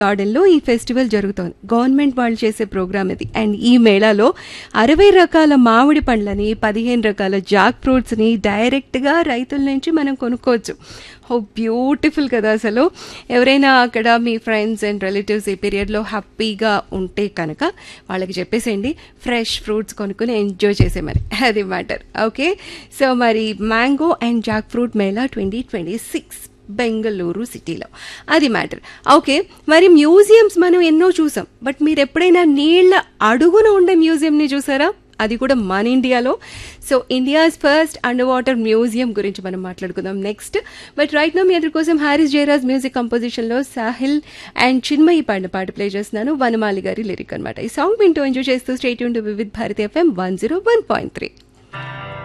గార్డెన్లో ఈ ఫెస్టివల్ జరుగుతోంది గవర్నమెంట్ వాళ్ళు చేసే ప్రోగ్రామ్ ఇది అండ్ ఈ మేళాలో అరవై రకాల మామిడి పండ్లని పదిహేను రకాల జాక్ ఫ్రూట్స్ని డైరెక్ట్గా రైతుల నుంచి మనం కొనుక్కోవచ్చు హో బ్యూటిఫుల్ కదా అసలు ఎవరైనా అక్కడ మీ ఫ్రెండ్స్ అండ్ రిలేటివ్స్ ఈ పీరియడ్లో హ్యాపీగా ఉంటే కనుక వాళ్ళకి చెప్పేసేయండి ఫ్రెష్ ఫ్రూట్స్ కొనుక్కొని ఎంజాయ్ చేసేమని అది మ్యాటర్ ఓకే సో మరి mango and jackfruit mela twenty twenty six Bengaluru సిటీలో అది మ్యాటర్ ఓకే మరి మ్యూజియంస్ మనం ఎన్నో చూసాం బట్ మీరు ఎప్పుడైనా నీళ్ళ అడుగున ఉండే మ్యూజియంని చూసారా అది కూడా మన ఇండియాలో so India's first underwater museum గురించి మనం మాట్లాడుకుందాం నెక్స్ట్ బట్ రైట్ నో మీ అందరి కోసం హారిస్ జయరాజ్ మ్యూజిక్ కంపోజిషన్లో సాహిల్ అండ్ చిన్మయి పాడిన పాట ప్లే చేస్తున్నాను వనమాలి గారి లిరిక్ అనమాట ఈ సాంగ్ వింటూ ఎంజాయ్ చేస్తూ స్టేట్ యూన్ to Vividh Bharati FM one zero one point three